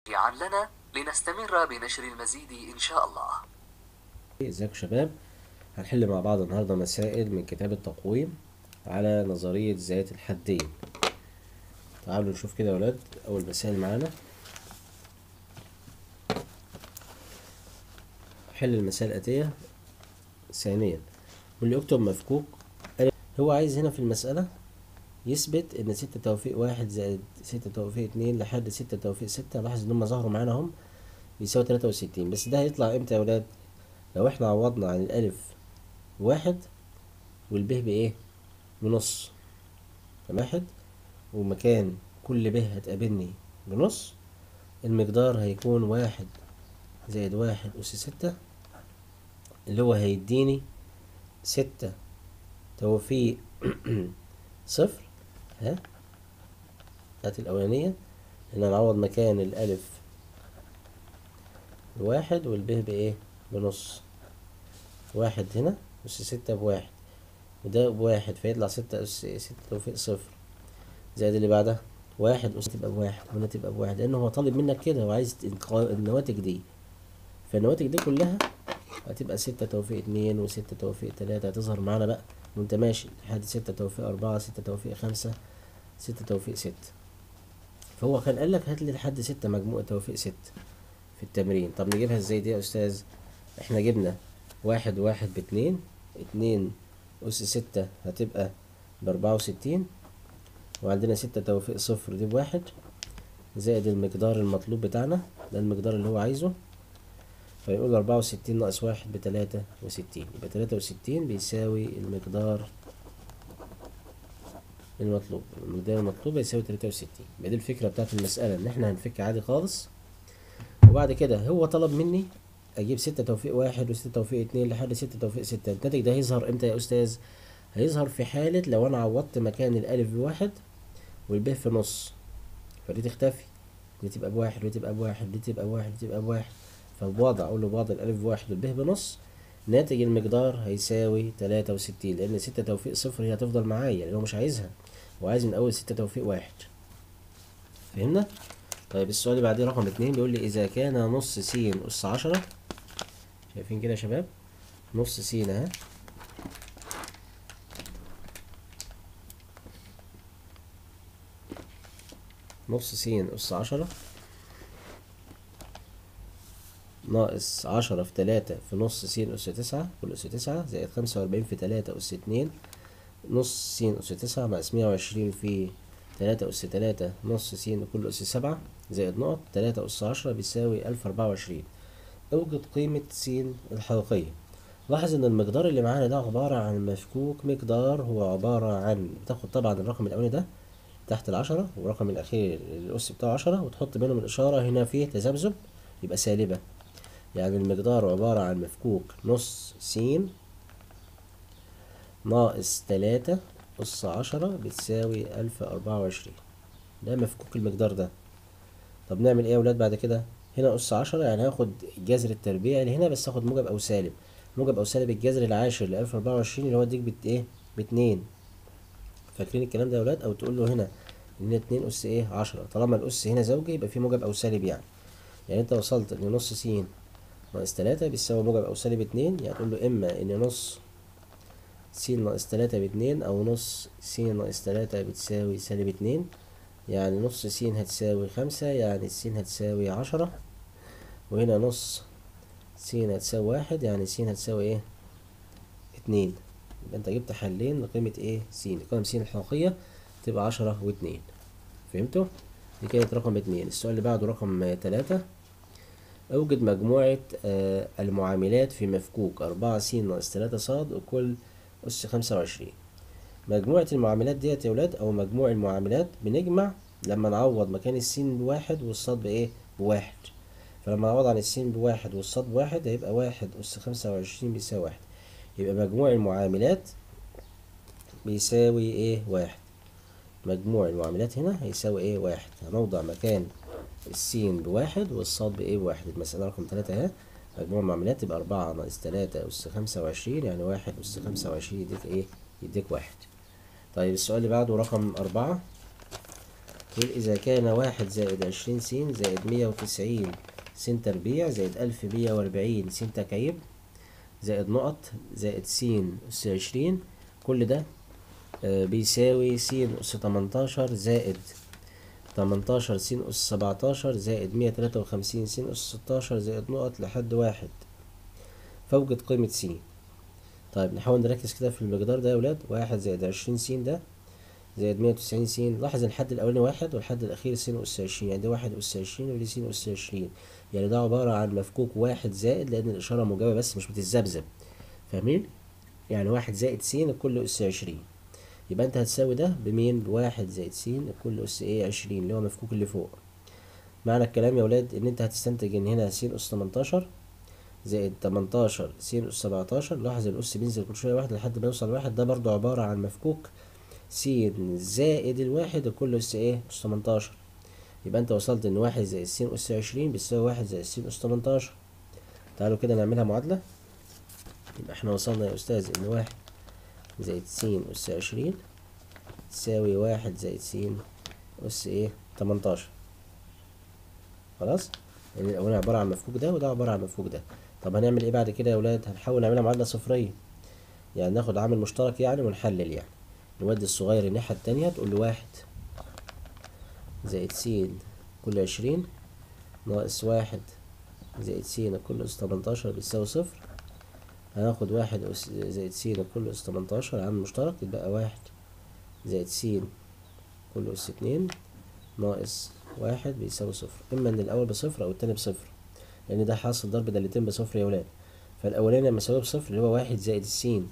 راجعا لنا لنستمر بنشر المزيد إن شاء الله ازيكم شباب هنحل مع بعض النهارده مسائل من كتاب التقويم على نظرية ذات الحدين تعالوا نشوف كده يا ولاد أول مسائل معانا حل المسائل الآتية ثانيا واللي يكتب مفكوك هو عايز هنا في المسألة يثبت إن ستة توفيق واحد زائد ستة توفيق اتنين لحد ستة توفيق ستة لاحظ إن هما ظهروا معانا هم بيساوي تلاتة وستين بس ده هيطلع امتى يا ولاد لو احنا عوضنا عن الألف واحد والب بإيه بنص واحد ومكان كل ب هتقابلني بنص المقدار هيكون واحد زائد واحد أس ستة اللي هو هيديني ستة توفيق صفر ها هات الأولانية إن نعوض مكان الألف بواحد والب بإيه بنص واحد هنا أس ستة بواحد وده بواحد فيطلع ستة أس ستة توفيق صفر زائد اللي بعدها واحد أس تبقى بواحد وهنا تبقى بواحد لأن هو طالب منك كده وعايز النواتج دي فالنواتج دي كلها هتبقى ستة توفيق اتنين وستة توفيق تلاتة هتظهر معانا بقى وانت ماشي لحد ستة توفيق أربعة ستة توفيق خمسة ستة توفيق ستة فهو كان قالك هاتلي لحد ستة مجموع توفيق ستة في التمرين طب نجيبها ازاي دي يا أستاذ احنا جبنا واحد واحد باتنين اتنين أس ستة هتبقى بأربعة وستين وعندنا ستة توفيق صفر دي بواحد زائد المقدار المطلوب بتاعنا ده المقدار اللي هو عايزه فيقول أربعة وستين ناقص واحد بتلاتة وستين يبقى تلاتة وستين بيساوي المقدار المطلوب المقدار المطلوب يساوي تلاتة وستين يبقى دي الفكرة بتاعت المسألة إن احنا هنفك عادي خالص وبعد كده هو طلب مني أجيب ستة توفيق واحد وستة توفيق اتنين لحد ستة توفيق ستة الناتج ده هيظهر امتى يا أستاذ؟ هيظهر في حالة لو أنا عوضت مكان الألف بواحد والب في نص فدي تختفي دي تبقى بواحد ودي تبقى بواحد دي تبقى بواحد دي تبقى بواحد فبوضع أقول له بوضع الألف بواحد والب بنص ناتج المقدار هيساوي تلاتة وستين لأن ستة توفيق صفر هي هتفضل معايا لأن هو مش عايزها وعايز من أول ستة توفيق واحد فهمنا؟ طيب السؤال اللي بعديه رقم اتنين بيقول لي إذا كان نص س أس عشرة شايفين كده يا شباب؟ نص س أهي نص س أس عشرة ناقص عشرة في تلاتة في نص س أس تسعة كل أس تسعة زائد خمسة وأربعين في تلاتة أس اتنين نص س أس تسعة ناقص مية وعشرين في تلاتة أس تلاتة نص س كل أس سبعة زائد نقط تلاتة أس عشرة بيساوي ألف أربعة وعشرين أوجد قيمة س الحلقية لاحظ إن المقدار اللي معانا ده عبارة عن مفكوك مقدار هو عبارة عن بتاخد طبعا الرقم الأولاني ده تحت العشرة والرقم الأخير الأس بتاعه عشرة وتحط بينهم الإشارة هنا فيه تذبذب يبقى سالبة يعني المقدار عبارة عن مفكوك نص س ناقص تلاتة أس عشرة بتساوي ألف أربعة وعشرين ده مفكوك المقدار ده طب نعمل ايه يا ولاد بعد كده هنا أس عشرة يعني هاخد الجذر التربيعي اللي هنا بس هاخد موجب أو سالب موجب أو سالب الجذر العاشر لألف أربعة وعشرين اللي هو يديك بت ايه باتنين فاكرين الكلام ده يا ولاد أو تقول له هنا إن اتنين أس ايه عشرة طالما الأس هنا زوجي يبقى في موجب أو سالب يعني يعني أنت وصلت إن نص س ناقص تلاتة بيساوي موجب أو سالب اتنين يعني تقول له إما إن نص س ناقص تلاتة باتنين أو نص س ناقص تلاتة بتساوي سالب اتنين يعني نص س هتساوي خمسة يعني الس هتساوي عشرة وهنا نص س هتساوي واحد يعني س هتساوي ايه اتنين يبقى انت جبت حلين لقيمة ايه س قيمة س الحقيقية تبقى عشرة واتنين فهمتوا؟ دي كانت رقم اتنين السؤال اللي بعده رقم تلاتة أوجد مجموعة آه المعاملات في مفكوك أربعة س ناقص تلاتة ص وكل أس خمسة وعشرين مجموعة المعاملات ديت يا ولاد أو مجموع المعاملات بنجمع لما نعوض مكان السين بواحد والصاد بإيه؟ بواحد فلما نعوض عن السين بواحد والصاد بواحد هيبقى واحد أس خمسة وعشرين بيساوي واحد يبقى مجموع المعاملات بيساوي إيه؟ واحد مجموع المعاملات هنا هيساوي إيه؟ واحد هنوضع مكان السين بواحد والصاد بإيه؟ بواحد المسألة رقم تلاتة أهي مجموع المعاملات تبقى أربعة ناقص تلاتة أس خمسة وعشرين يعني واحد أس خمسة وعشرين يديك إيه؟ يديك واحد طيب السؤال اللي بعده رقم أربعة يقول إذا كان واحد زائد عشرين س زائد مية وتسعين س تربيع زائد ألف مية وأربعين س تكعيب زائد نقط زائد س أس عشرين كل ده آه، بيساوي س أس تمنتاشر زائد تمنتاشر س أس سبعتاشر زائد مية تلاتة وخمسين س أس ستاشر زائد نقط لحد واحد فوجد قيمة س طيب نحاول نركز كده في المقدار ده يا ولاد واحد زائد عشرين س ده زائد مية وتسعين س لاحظ ان الحد الأولاني واحد والحد الأخير س أس عشرين يعني ده واحد أس عشرين ودي س أس عشرين يعني ده عبارة عن مفكوك واحد زائد لأن الإشارة موجبة بس مش بتتذبذب فاهمين؟ يعني واحد زائد س الكل أس عشرين يبقى أنت هتساوي ده بمين؟ بواحد زائد س الكل أس إيه عشرين اللي هو مفكوك اللي فوق معنى الكلام يا ولاد إن أنت هتستنتج إن هنا س أس تمنتاشر زائد تمنتاشر س أس سبعتاشر لاحظ الأس بينزل كل شوية واحد لحد ما يوصل واحد ده برضو عبارة عن مفكوك س زائد الواحد الكل أس إيه؟ أس تمنتاشر يبقى أنت وصلت إن واحد زائد س أس عشرين بيساوي واحد زائد س أس تمنتاشر تعالوا كده نعملها معادلة يبقى احنا وصلنا يا أستاذ إن واحد زائد س أس عشرين تساوي واحد زائد س أس إيه؟ تمنتاشر خلاص؟ يعني الأولاني عبارة عن مفكوك ده وده عبارة عن مفكوك ده طب هنعمل إيه بعد كده يا ولاد؟ هنحاول نعملها معادلة صفرية يعني ناخد عامل مشترك يعني ونحلل يعني نودي الصغير الناحية التانية تقول له واحد زائد س كل عشرين ناقص واحد زائد س كل أس تمنتاشر بيساوي صفر هناخد واحد أس زائد س كل أس تمنتاشر عامل مشترك يبقى واحد زائد س كل أس اتنين ناقص واحد بيساوي صفر إما إن الأول بصفر أو التاني بصفر لأن ده حاصل ضرب دالتين بصفر يا ولاد فالأولاني لما أساويه بصفر اللي هو واحد زائد السين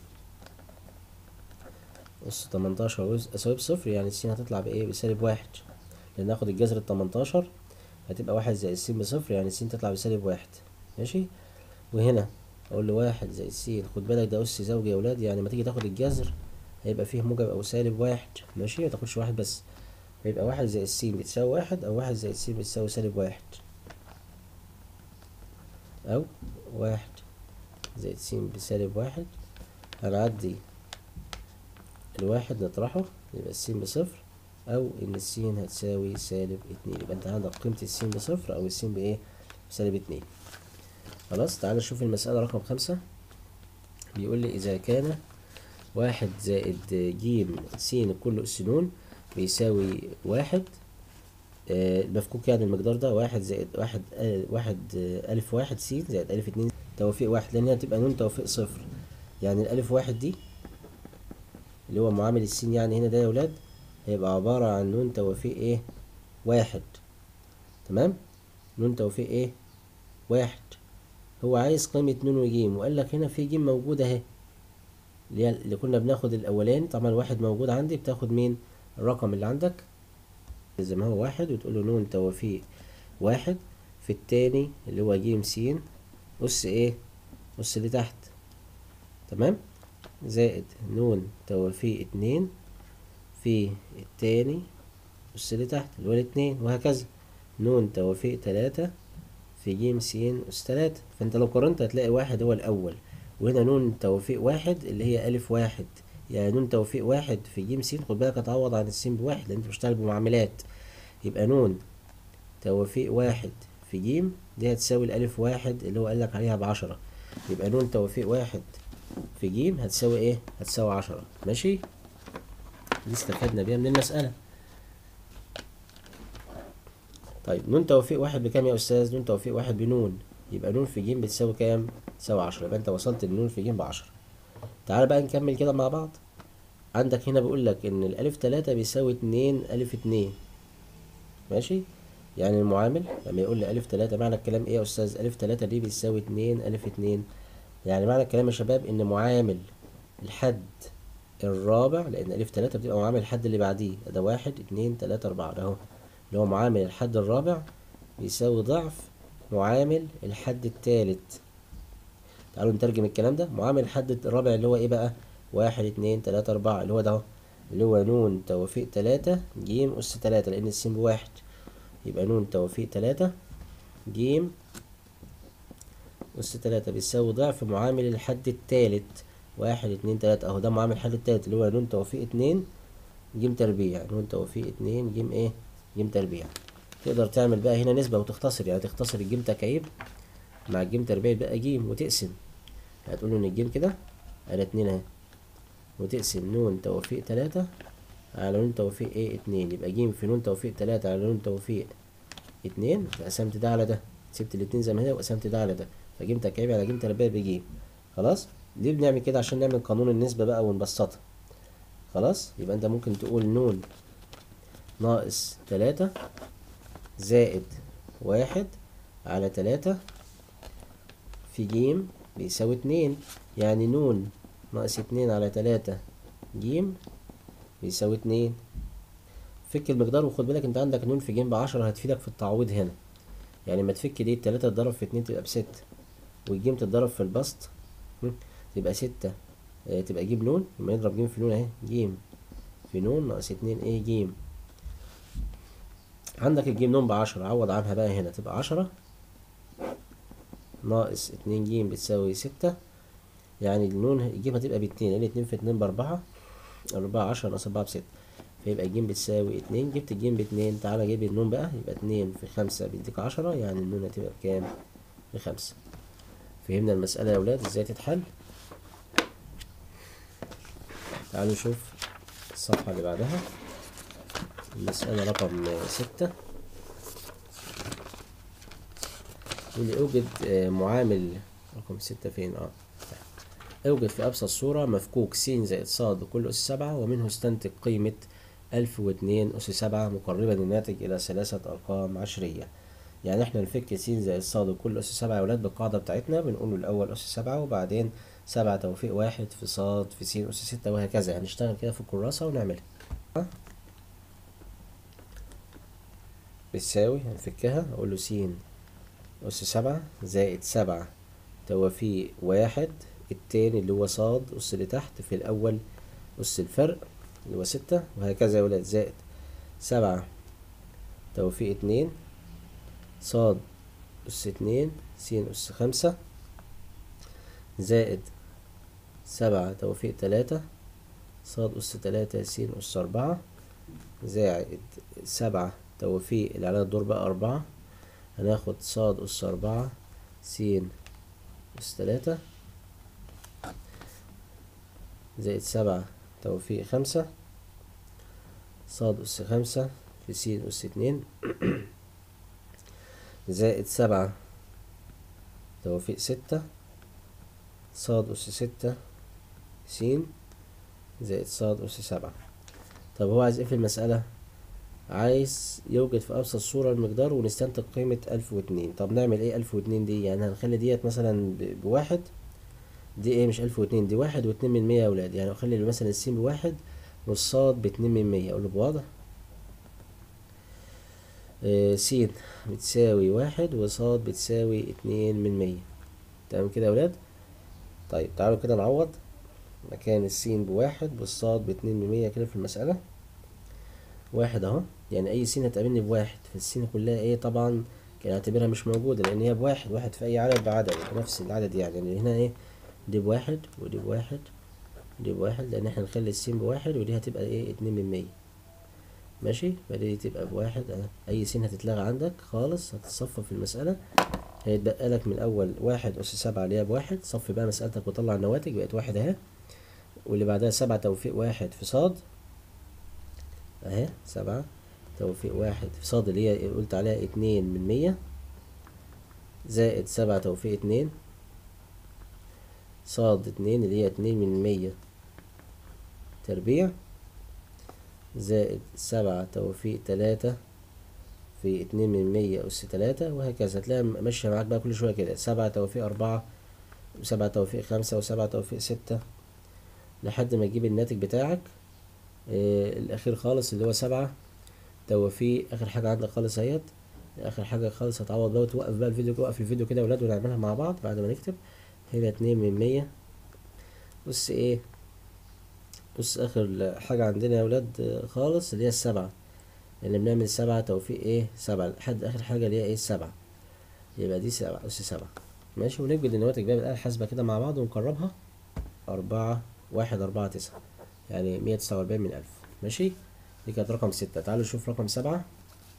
أس تمنتاشر أساويه بصفر يعني السين هتطلع بإيه بسالب واحد لأن آخد الجذر التمنتاشر هتبقى واحد زائد السين بصفر يعني السين تطلع بسالب واحد ماشي وهنا أقول له واحد زائد السين خد بالك ده أس زوجي يا ولاد يعني لما تيجي تاخد الجذر هيبقى فيه موجب أو سالب واحد ماشي متاخدش واحد بس هيبقى واحد زائد السين بتساوي واحد أو واحد زائد السين بتساوي سالب واحد أو واحد زائد س بسالب واحد هنعدي الواحد نطرحه يبقى السين بصفر أو إن السين هتساوي سالب اتنين يبقى أنت عندك قيمة السين بصفر أو السين بإيه؟ بسالب اتنين خلاص تعالى نشوف المسألة رقم خمسة بيقول لي إذا كان واحد زائد جيم س كل أس ن بيساوي واحد آه، المفكوك يعني المقدار ده واحد زائد واحد آه، واحد آه، ألف واحد س زائد ألف اتنين توفيق واحد لأن هي هتبقى نون توفيق صفر يعني الألف واحد دي اللي هو معامل السين يعني هنا ده يا ولاد هيبقى عبارة عن نون توفيق ايه واحد تمام نون توفيق ايه واحد هو عايز قيمة نون وجيم وقال لك هنا في جيم موجودة اهي اللي هي اللي كنا بناخد الأولاني طبعا الواحد موجود عندي بتاخد مين الرقم اللي عندك زي ما هو واحد وتقول له نون توفيق واحد في التاني اللي هو جيم س أس ايه أس اللي تحت تمام زائد نون توفيق اتنين في التاني أس اللي تحت اللي هو الاتنين وهكذا نون توفيق تلاتة في جيم س أس تلاتة فأنت لو قارنت هتلاقي واحد هو الأول وهنا نون توفيق واحد اللي هي ألف واحد يعني نون توفيق واحد في جيم س خد بالك هتعوض عن السين بواحد لأن أنت بتشتغل بمعاملات يبقى نون توفيق واحد في جيم دي هتساوي الألف واحد اللي هو قالك عليها بعشرة يبقى نون توفيق واحد في جيم هتساوي ايه؟ هتساوي عشرة ماشي؟ دي استفدنا بيها من المسألة طيب نون توفيق واحد بكام يا أستاذ؟ نون توفيق واحد بنون يبقى نون في جيم بتساوي كام؟ تساوي عشرة يبقى أنت وصلت لنون في جيم بعشرة تعال بقى نكمل كده مع بعض عندك هنا بيقول لك إن الألف تلاتة بيساوي اتنين ألف اتنين ماشي؟ يعني المعامل لما يقول لي ألف تلاتة معنى الكلام إيه يا أستاذ؟ ألف تلاتة دي بيساوي اتنين ألف اتنين يعني معنى الكلام يا شباب إن معامل الحد الرابع لأن ألف تلاتة بتبقى معامل الحد اللي بعديه ده واحد اتنين تلاتة أربعة ده أهو اللي هو معامل الحد الرابع بيساوي ضعف معامل الحد التالت تعالوا نترجم الكلام ده معامل الحد الرابع اللي هو إيه بقى؟ واحد اتنين تلاتة أربعة اللي هو ده أهو اللي هو نون توفيق تلاتة جيم أس تلاتة لأن السين بواحد يبقى نون توفيق تلاتة جيم أس تلاتة بيساوي ضعف معامل الحد التالت واحد اتنين تلاتة أهو ده معامل الحد التالت اللي هو نون توفيق اتنين جيم تربيع نون توفيق اتنين جيم ايه جيم تربيع تقدر تعمل بقى هنا نسبة وتختصر يعني تختصر الجيم تكعيب مع الجيم تربيع يبقى جيم وتقسم هتقول له ان الجيم كده على اتنين اهي وتقسم نون توفيق تلاتة على نون توفيق ايه اتنين يبقى جيم في نون توفيق تلاتة على نون توفيق اتنين قسمت ده على ده سبت الاتنين زي ما هي وقسمت ده على ده فجيم تكعيب على جيم تربيع بجيم خلاص ليه بنعمل كده عشان نعمل قانون النسبة بقى ونبسطها خلاص يبقى انت ممكن تقول نون ناقص تلاتة زائد واحد على تلاتة في جيم بيساوي اتنين يعني نون ناقص اتنين على تلاتة جيم بيساوي اتنين فك المقدار وخد بالك انت عندك نون في جيم بعشرة هتفيدك في التعويض هنا يعني لما تفك دي التلاتة تضرب في اتنين تبقى بستة والجيم تتضرب في البسط تبقى ستة اه تبقى جيم نون لما يضرب جيم في نون اهي جيم في نون ناقص اتنين ايه جيم عندك الجيم نون بعشرة عوض عنها بقى هنا تبقى عشرة ناقص اتنين جيم بتساوي ستة يعني النون الجيم هتبقى باتنين لان اتنين في اتنين باربعة أربعة عشرة ناقص أربعة بستة فيبقى الجيم بتساوي اتنين جبت الجيم باتنين تعالى جيب النون بقى يبقى اتنين في خمسة بيديك عشرة يعني النون هتبقى بكام؟ بخمسة فهمنا المسألة يا ولاد ازاي تتحل تعالوا نشوف الصفحة اللي بعدها المسألة رقم ستة واللي أوجد معامل رقم ستة فين اه أوجد في أبسط صورة مفكوك س زائد ص بكل أس سبعة ومنه استنتج قيمة ألف واتنين أس سبعة مقربا الناتج إلى ثلاثة أرقام عشرية يعني احنا نفك س زائد ص بكل أس سبعة يا ولاد بالقاعدة بتاعتنا بنقول الأول أس سبعة وبعدين سبعة توفيق واحد في ص في س أس ستة وهكذا هنشتغل كده في الكراسة ونعملها بتساوي هنفكها أقول له س أس سبعة زائد سبعة توافيق واحد التاني اللي هو صاد أس اللي تحت في الأول أس الفرق اللي هو ستة وهكذا يا ولاد زائد سبعة توفيق اتنين صاد أس اتنين س أس خمسة زائد سبعة توفيق تلاتة صاد أس تلاتة س أس أربعة زائد سبعة توفيق اللي على الدور بقى أربعة هناخد صاد أس أربعة س أس تلاتة زائد سبعة توفيق خمسة صاد أس خمسة في س أس اتنين زائد سبعة توفيق ستة صاد أس ستة س زائد صاد أس سبعة طب هو عايز ايه في المسألة؟ عايز يوجد في أبسط صورة المقدار ونستنتج قيمة ألف واتنين طب نعمل ايه ألف واتنين دي يعني هنخلي ديت مثلا بواحد دي ايه مش ألف واتنين دي واحد واتنين من مية يا ولاد يعني اخلي مثلا السين بواحد والصاد باتنين من مية اقول له بواضح آه س بتساوي واحد وصاد بتساوي اتنين من مية تمام كده يا ولاد طيب تعالوا كده نعوض مكان السين بواحد والصاد باتنين من مية كده في المسألة واحد اهو يعني اي سين هتقابلني بواحد فالسين كلها ايه طبعا كان اعتبرها مش موجودة لان هي بواحد واحد في اي عدد بعدد بنفس العدد يعني يعني هنا ايه دي بواحد ودي بواحد ودي بواحد لان احنا نخلي السين بواحد ودي هتبقى ايه اتنين من مية ماشي فدي تبقى بواحد اه اي سين هتتلغى عندك خالص هتتصفى في المسألة هيتبقى لك من اول واحد اس سبعة اللي هي بواحد صفي بقى مسألتك وطلع النواتج بقت واحد اهي واللي بعدها سبعة توفيق واحد في صاد اهي سبعة توفيق واحد في صاد اللي هي قلت عليها اتنين من مية زائد سبعة توفيق اتنين صاد اتنين اللي هي اتنين من مية تربيع زائد سبعة توفيق تلاتة في اتنين من مية أس تلاتة وهكذا هتلاقي ماشية معاك بقى كل شوية كده سبعة توفيق أربعة وسبعة توفيق خمسة وسبعة توفيق ستة لحد ما تجيب الناتج بتاعك آه الأخير خالص اللي هو سبعة توفيق آخر حاجة عندك خالص اهيت آخر حاجة خالص هتعوض بقى وتوقف بقى الفيديو توقف الفيديو كده يا ولاد ونعملها مع بعض بعد ما نكتب هنا اتنين من مية بص ايه بص اخر حاجة عندنا يا ولاد خالص اللي هي السبعة اللي بنعمل سبعة توفيق ايه سبعة لحد اخر حاجة اللي هي ايه السبعة يبقى دي سبعة اس سبعة ماشي ونوجد النواتج بقى بالآلة الحاسبة كده مع بعض ونقربها أربعة واحد أربعة تسعة يعني مية تسعة وأربعين من ألف ماشي دي كانت رقم ستة تعالوا نشوف رقم سبعة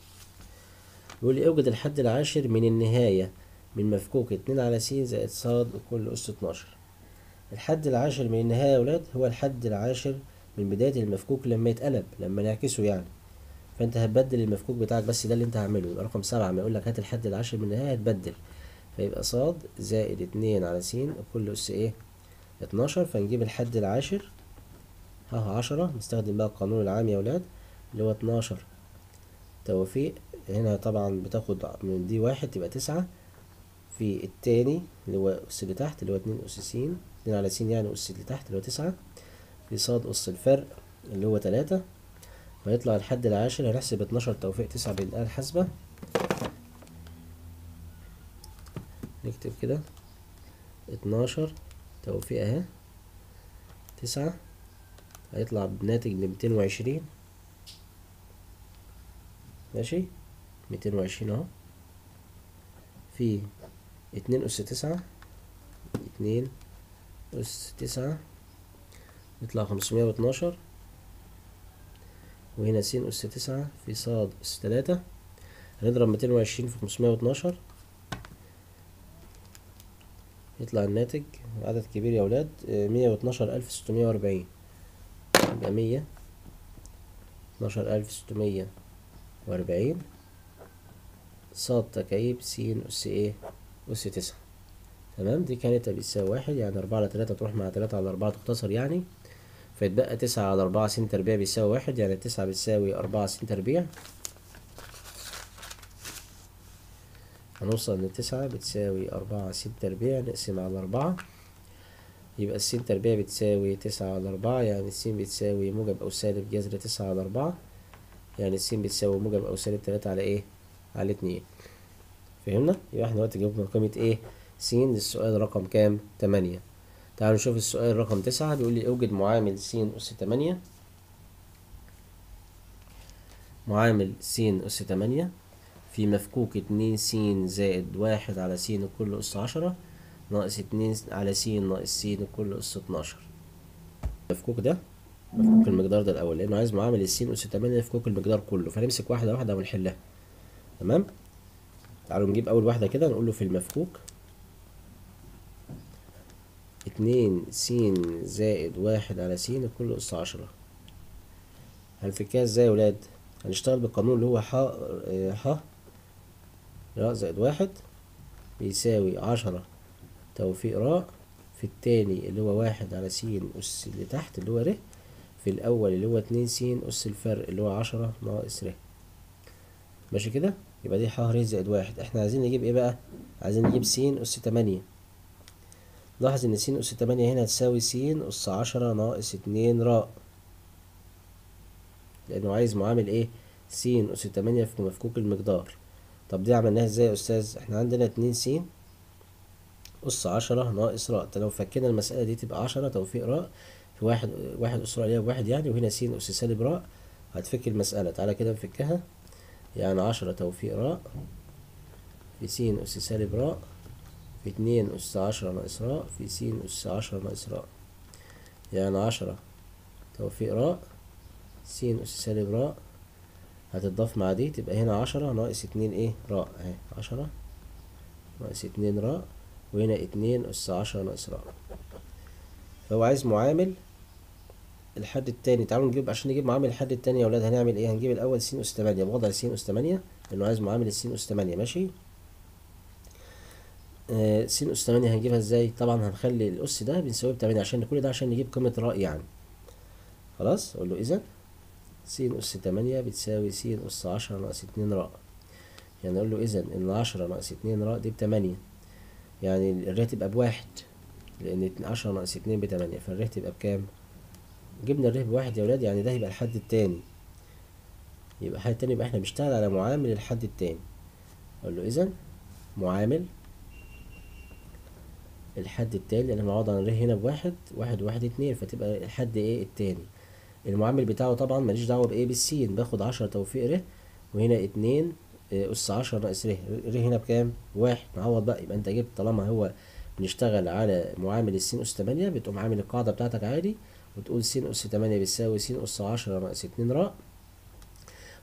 بيقول لي اوجد الحد العاشر من النهاية من مفكوك اتنين على س زائد ص كل أس اتناشر الحد العاشر من النهاية يا ولاد هو الحد العاشر من بداية المفكوك لما يتقلب لما نعكسه يعني فانت هتبدل المفكوك بتاعك بس ده اللي انت هعمله يبقى رقم سبعة ما يقولك هات الحد العاشر من النهاية هتبدل فيبقى ص زائد اتنين على س كل أس ايه اتناشر فنجيب الحد العاشر ها عشرة نستخدم بقى القانون العام يا ولاد اللي هو اتناشر توفيق هنا طبعا بتاخد من دي واحد تبقى تسعة في التاني اللي هو أس اللي تحت اللي هو اتنين أس س اتنين على س يعني أس اللي تحت اللي هو تسعة في صاد أس الفرق اللي هو تلاتة ويطلع الحد العاشر هنحسب اتناشر توفيق تسعة بالآلة الحاسبة نكتب كده اتناشر توفيق اهي تسعة هيطلع بناتج بميتين وعشرين ماشي ميتين وعشرين اهو في اتنين أس تسعة اتنين أس تسعة يطلع خمسمية واتناشر وهنا س أس تسعة في ص أس تلاتة هنضرب ميتين وعشرين في خمسمية واتناشر يطلع الناتج عدد كبير يا ولاد مية واتناشر ألف ستمية وأربعين يبقى مية اتناشر ألف ستمية وأربعين صاد تكعيب س أس إيه أس تسعة تمام دي كانت بتساوي واحد يعني أربعة على تلاتة تروح مع تلاتة على أربعة تختصر يعني فيتبقى تسعة على أربعة س تربيع بيساوي واحد يعني تسعة بتساوي أربعة س تربيع هنوصل إن تسعة بتساوي أربعة س تربيع نقسم على أربعة يبقى الس تربيع بتساوي تسعة على أربعة يعني الس بتساوي موجب أو سالب جذر تسعة على أربعة يعني الس بتساوي موجب أو سالب تلاتة على إيه؟ على اتنين فهمنا؟ يبقى احنا دلوقتي جبنا قيمة إيه؟ س للسؤال رقم كام؟ تمانية تعالوا نشوف السؤال رقم تسعة بيقول لي اوجد معامل س أس تمانية معامل س أس تمانية في مفكوك اتنين س زائد واحد على س كل أس عشرة ناقص اتنين على س ناقص س كل أس اتناشر المفكوك ده مفكوك المقدار ده الأول لأنه عايز معامل الس أس تمانية مفكوك المقدار كله فنمسك واحدة واحدة ونحلها تمام تعالوا نجيب أول واحدة كده نقول له في المفكوك اتنين س زائد واحد على س كل أس عشرة هنفكها ازاي يا ولاد هنشتغل بالقانون اللي هو ح ح راء زائد واحد بيساوي عشرة توفيق راء في التاني اللي هو واحد على س أس اللي تحت اللي هو ر في الأول اللي هو اتنين س أس الفرق اللي هو عشرة ناقص ر ماشي كده يبقى دي ح ر زائد واحد احنا عايزين نجيب ايه بقى عايزين نجيب س أس تمانية لاحظ ان س أس تمانية هنا تساوي س أس عشرة ناقص اتنين راء لأنه عايز معامل ايه س أس تمانية في مفكوك المقدار طب دي عملناها ازاي يا أستاذ احنا عندنا اتنين س أس عشرة ناقص راء لو فكينا المسألة دي تبقى عشرة توفيق راء في واحد واحد أس راء بواحد يعني وهنا س أس سالب راء هتفك المسألة تعالى كده نفكها يعني عشرة توفيق راء في س أس سالب راء في اتنين أس عشرة ناقص راء في س أس عشرة ناقص راء يعني عشرة توفيق راء س أس سالب راء هتضاف مع دي تبقى هنا عشرة ناقص اتنين ايه راء اهي عشرة ناقص اتنين راء وهنا اتنين أس عشرة ناقص راء فهو عايز معامل الحد التاني تعالوا نجيب عشان نجيب معامل الحد التاني يا ولاد هنعمل ايه هنجيب الأول س أس تمانية بوضع س أس تمانية لأنه عايز معامل الس أس تمانية ماشي آه س أس تمانية هنجيبها ازاي طبعا هنخلي الأس ده بنساويه بتمانية عشان كل ده عشان نجيب قيمة راء يعني خلاص أقول له إذا س أس تمانية بتساوي س أس عشرة ناقص اتنين راء يعني أقول له إذا إن عشرة ناقص اتنين راء دي بتمانية يعني الر تبقى بواحد لأن عشرة ناقص اتنين بتمانية فالر تبقى بكام؟ جبنا الر بواحد يا ولاد يعني ده يبقى الحد التاني يبقى الحد التاني يبقى احنا بنشتغل على معامل الحد التاني أقول له إذا معامل الحد التاني أنا معوض عن الر هنا بواحد واحد واحد اتنين فتبقى الحد ايه التاني المعامل بتاعه طبعا ماليش دعوة بإيه بالسين باخد عشرة توفيق ر وهنا اتنين أس عشرة ناقص ر ر هنا بكام؟ واحد نعوض بقى يبقى أنت جبت طالما هو بنشتغل على معامل السين أس تمانية بتقوم عامل القاعدة بتاعتك عادي وتقول س أس تمانية بتساوي س أس عشرة ناقص اتنين راء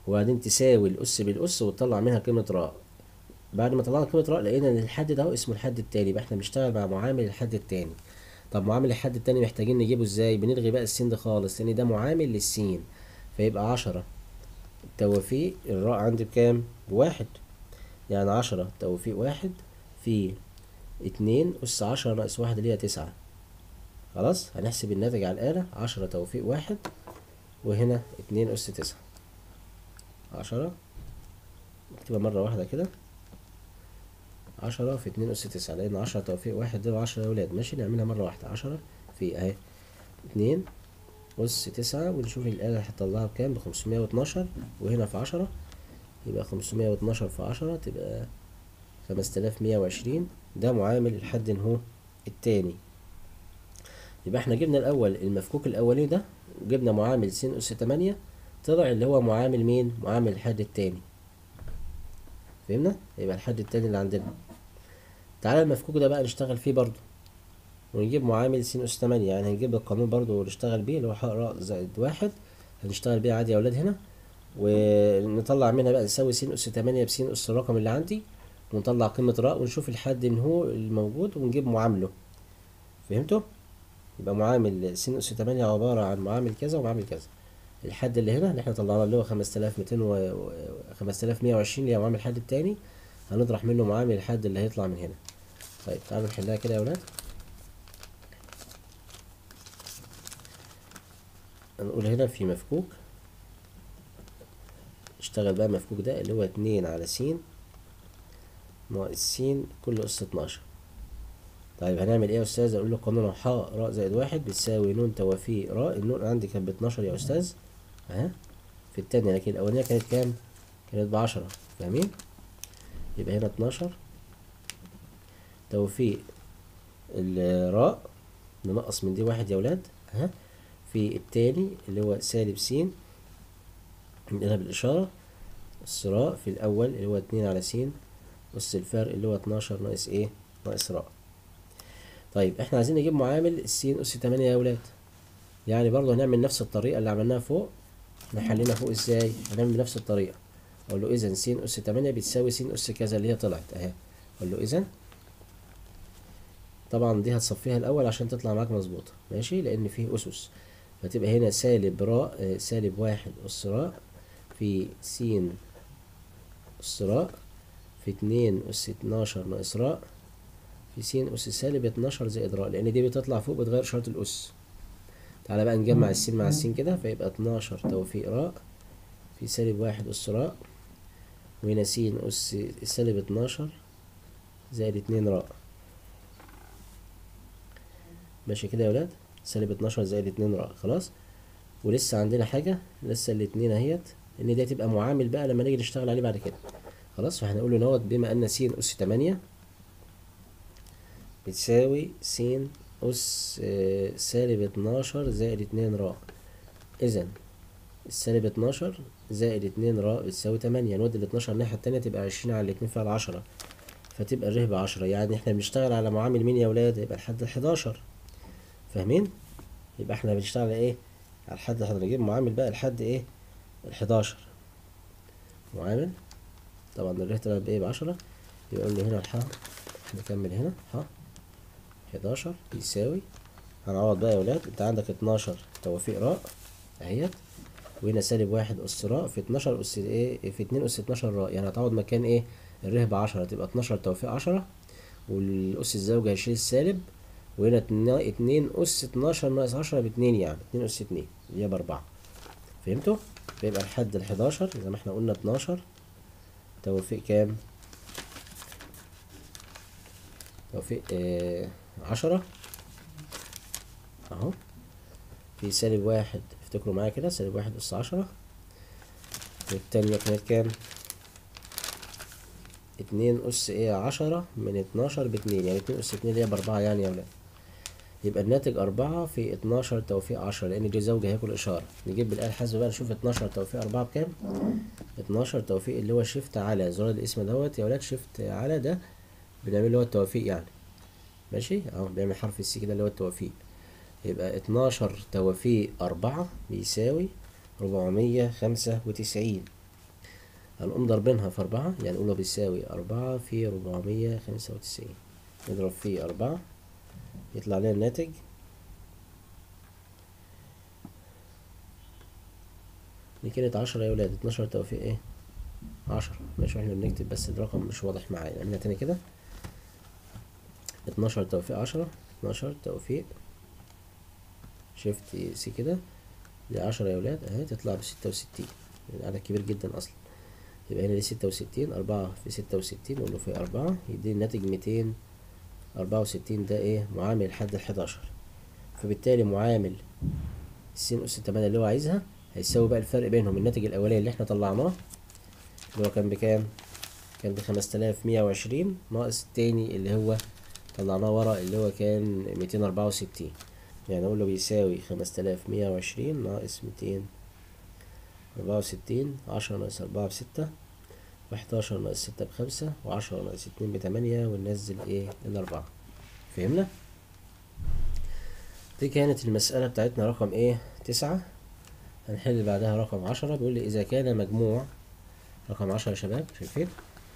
وبعدين تساوي الأس بالأس وتطلع منها قيمة راء بعد ما طلعنا قيمة راء لقينا إن الحد ده هو اسمه الحد التاني يبقى احنا بنشتغل مع معامل الحد التاني طب معامل الحد التاني محتاجين نجيبه ازاي بنلغي بقى السين ده خالص لأن ده معامل للسين فيبقى عشرة توافيق الراء عندي بكام بواحد يعني عشرة توافيق واحد في اتنين أس عشرة ناقص واحد اللي هي تسعة خلاص هنحسب الناتج على الآلة عشرة توفيق واحد وهنا اتنين أس تسعة عشرة نكتبها مرة واحدة كده عشرة في اتنين أس تسعة لأن عشرة توفيق واحد ده عشرة يا ولاد ماشي نعملها مرة واحدة عشرة في أهي اتنين أس تسعة ونشوف الآلة هتطلعها بكام بخمسمية واتناشر وهنا في عشرة يبقى خمسمية واتناشر في عشرة تبقى خمسة آلاف مية وعشرين ده معامل الحد هو التاني يبقى احنا جبنا الأول المفكوك الأولاني ده وجبنا معامل س أس تمانية طلع اللي هو معامل مين؟ معامل الحد التاني فهمنا؟ يبقى الحد التاني اللي عندنا تعالى المفكوك ده بقى نشتغل فيه برضو ونجيب معامل س أس تمانية يعني هنجيب القانون برضو ونشتغل بيه اللي هو حق راء زائد واحد هنشتغل بيه عادي يا أولاد هنا ونطلع منها بقى نساوي س أس تمانية بس أس الرقم اللي عندي ونطلع قيمة راء ونشوف الحد ان هو الموجود ونجيب معامله فهمتوا؟ يبقى معامل س أس تمانية عبارة عن معامل كذا ومعامل كذا الحد اللي هنا اللي احنا طلعناه اللي هو خمسة آلاف ميتين و خمسة آلاف مية وعشرين اللي هي معامل الحد التاني هنطرح منه معامل الحد اللي هيطلع من هنا طيب تعالوا نحلها كده يا ولاد هنقول هنا في مفكوك اشتغل بقى مفكوك ده اللي هو اتنين على س ناقص س كل أس اتناشر طيب هنعمل ايه يا أستاذ أقول له قانون ح راء زائد واحد بتساوي نون توافيق راء النون عندي كانت باتناشر يا أستاذ أها في التانية لكن الأولانية كانت كام؟ كانت بعشرة فاهمين؟ يبقى هنا اتناشر توفيق الراء ننقص من دي واحد يا ولاد أها في التاني اللي هو سالب س نقلها بالإشارة الصراء في الأول اللي هو اتنين على س أس الفرق اللي هو اتناشر ناقص ايه ناقص راء طيب احنا عايزين نجيب معامل السين أس تمانية يا ولاد يعني برضه هنعمل نفس الطريقة اللي عملناها فوق احنا حلينا فوق ازاي هنعمل بنفس الطريقة اقول له اذا س أس تمانية بتساوي س أس كذا اللي هي طلعت اهي اقول له اذا طبعا دي هتصفيها الأول عشان تطلع معاك مظبوطة ماشي لأن فيه أسس فتبقى هنا سالب راء آه، سالب واحد أس راء في س أس راء في اتنين أس اتناشر ناقص راء في س أس سالب اتناشر زائد راء لأن دي بتطلع فوق بتغير إشارة الأس تعالى بقى نجمع السين مع السين كده فيبقى اتناشر توفيق راء في سالب واحد أس راء وهنا س أس سالب اتناشر زائد اتنين راء ماشي كده يا ولاد سالب اتناشر زائد اتنين راء خلاص ولسه عندنا حاجة لسه الاتنين اهيت ان دي هتبقى معامل بقى لما نيجي نشتغل عليه بعد كده خلاص فهنقول له نوت بما ان س أس تمانية بتساوي س أس آه، سالب اتناشر زائد اتنين راء إذا السالب اتناشر زائد اتنين راء بتساوي تمانية نودي الاتناشر الناحية التانية تبقى عشرين على الاتنين فيها العشرة فتبقى الره بعشرة يعني احنا بنشتغل على معامل مين يا ولاد يبقى الحد الحداشر فاهمين يبقى احنا بنشتغل على ايه على الحد الحداشر نجيب معامل بقى الحد ايه الحداشر معامل طبعا الره طلع بايه بعشرة يبقى قول له هنا الح نكمل هنا ح حداشر يساوي هنعوض بقى يا ولاد انت عندك اتناشر توافيق راء اهيت وهنا سالب واحد أس راء في اتناشر أس ايه في اتنين أس اتناشر راء يعني هتعوض مكان ايه الره بعشرة تبقى اتناشر توافيق عشرة والأس الزوجي هيشيل السالب وهنا اتنا- اتنين أس اتناشر ناقص عشرة باتنين يعني اتنين أس اتنين اللي هي بأربعة فهمتوا؟ فيبقى الحد الحداشر زي ما احنا قلنا اتناشر توفيق كام؟ توفيق آه عشرة اهو في سالب واحد افتكروا معايا كده سالب واحد أس عشرة والتانية كانت كام؟ اتنين أس ايه عشرة من اتناشر باتنين يعني اتنين أس اتنين اللي هي بأربعة يعني يا ولاد يبقى الناتج أربعة في اتناشر توفيق عشرة لأن دي زوجة هياكل إشارة نجيب بالآلة الحاسبة بقى نشوف اتناشر توفيق أربعة بكام اتناشر توفيق اللي هو شيفت على زرار الاسم دوت يا ولاد شيفت على ده بنعمل اللي هو التوفيق يعني ماشي اهو بيعمل حرف السي كده اللي هو التوفيق يبقى اتناشر توافيق أربعة بيساوي ربعمية خمسة وتسعين هنقوم ضاربينها في أربعة يعني نقوله بيساوي أربعة في ربعمية خمسة وتسعين نضرب في أربعة يطلع لنا الناتج دي كانت عشرة يا ولاد اتناشر توفيق ايه عشرة ماشي احنا بنكتب بس الرقم مش واضح معايا نعملها تاني كده اتناشر توفيق عشرة اتناشر توفيق شيفت سي كده دي عشرة يا ولاد اهي تطلع بستة وستين عدد كبير جدا اصلا يبقى هنا دي ستة وستين أربعة في ستة وستين نقول له في أربعة يديني الناتج ميتين أربعة وستين ده ايه معامل لحد الحداشر فبالتالي معامل س أس تمانية اللي هو عايزها هيساوي بقى الفرق بينهم الناتج الأولاني اللي احنا طلعناه اللي هو كان بكام؟ كان بخمسة آلاف مية وعشرين ناقص التاني اللي هو طلعناه ورا اللي هو كان ميتين أربعة وستين يعني أقول له بيساوي خمسة آلاف مية وعشرين ناقص ميتين أربعة وستين عشرة ناقص أربعة بستة وحداشر ناقص ستة بخمسة وعشرة ناقص اتنين بتمانية وننزل ايه الأربعة فهمنا؟ دي كانت المسألة بتاعتنا رقم ايه تسعة هنحل بعدها رقم عشرة بيقول لي إذا كان مجموع رقم عشرة يا شباب شايفين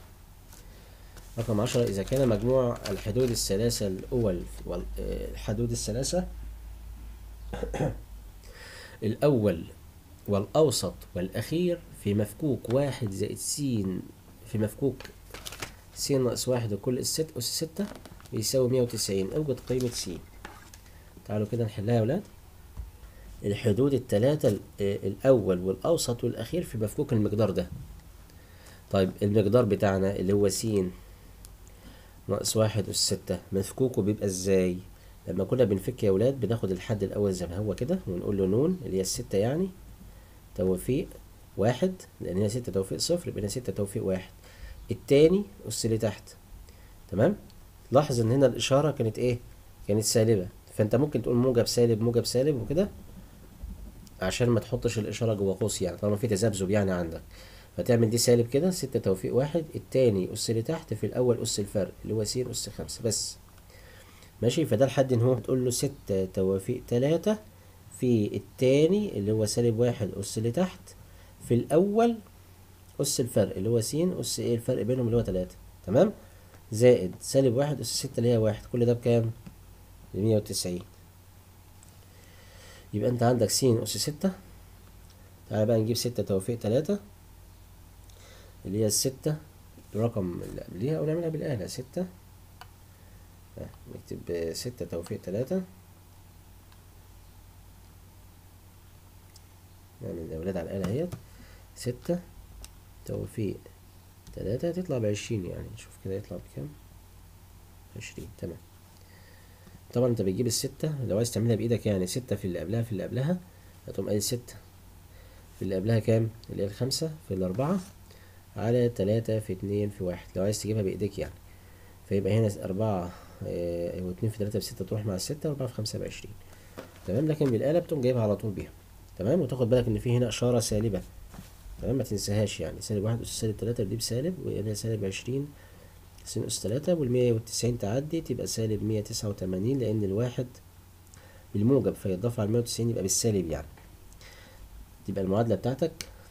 رقم عشرة إذا كان مجموع الحدود الثلاثة الأول وال- آه، الحدود الثلاثة الأول والأوسط والأخير في مفكوك واحد زائد س في مفكوك س ناقص واحد وكل الست أس ستة بيساوي مية وتسعين أوجد قيمة س تعالوا كده نحلها يا ولاد الحدود التلاتة ال- آه، الأول والأوسط والأخير في مفكوك المقدار ده طيب المقدار بتاعنا اللي هو س ناقص واحد أس ستة مفكوكه بيبقى ازاي لما كنا بنفك يا ولاد بناخد الحد الأول زي ما هو كده ونقول له نون اللي هي الستة يعني توفيق واحد لأن هنا ستة توفيق صفر يبقى هنا ستة توفيق واحد التاني أس اللي تحت تمام لاحظ إن هنا الإشارة كانت إيه كانت سالبة فأنت ممكن تقول موجب سالب موجب سالب وكده عشان ما تحطش الإشارة جوه قوس يعني طالما في تذبذب يعني عندك فتعمل دي سالب كده ستة توفيق واحد التاني أس اللي تحت في الأول أس الفرق اللي هو س أس خمسة بس ماشي فده الحد إن هو تقول له ستة توافيق تلاتة في التاني اللي هو سالب واحد أس اللي تحت في الأول أس الفرق اللي هو س أس إيه الفرق بينهم اللي هو تلاتة تمام زائد سالب واحد أس ستة اللي هي واحد كل ده بكام؟ بمية وتسعين يبقى أنت عندك س أس ستة تعالى بقى نجيب ستة توفيق تلاتة اللي هي الستة الرقم اللي قبليها أو نعملها بالآلة ستة آه، نكتب ستة توفيق تلاتة نعمل الأولاد على الآلة اهيت ستة توفيق تلاتة تطلع بعشرين يعني نشوف كده يطلع بكام عشرين تمام طبعا انت بتجيب الستة لو عايز تعملها بإيدك يعني ستة في اللي قبلها في اللي قبلها هتقوم قايل ستة في اللي قبلها كام اللي هي الخمسة في الأربعة على تلاتة في اتنين في واحد لو عايز تجيبها بإيديك يعني فيبقى هنا أربعة آه، واتنين في تلاتة بستة تروح مع الستة وأربعة في خمسة بعشرين تمام لكن بالآلة بتقوم جايبها على طول بيها تمام وتاخد بالك إن في هنا إشارة سالبة تمام ما تنساهاش يعني سالب واحد أس سالب تلاتة دي بسالب وهنا سالب عشرين س أس تلاتة والمية والتسعين تعدي تبقى سالب مية تسعة وتمانين لأن الواحد بالموجب فيتضاف على المية وتسعين يبقى بالسالب يعني تبقى المعادلة بتاعتك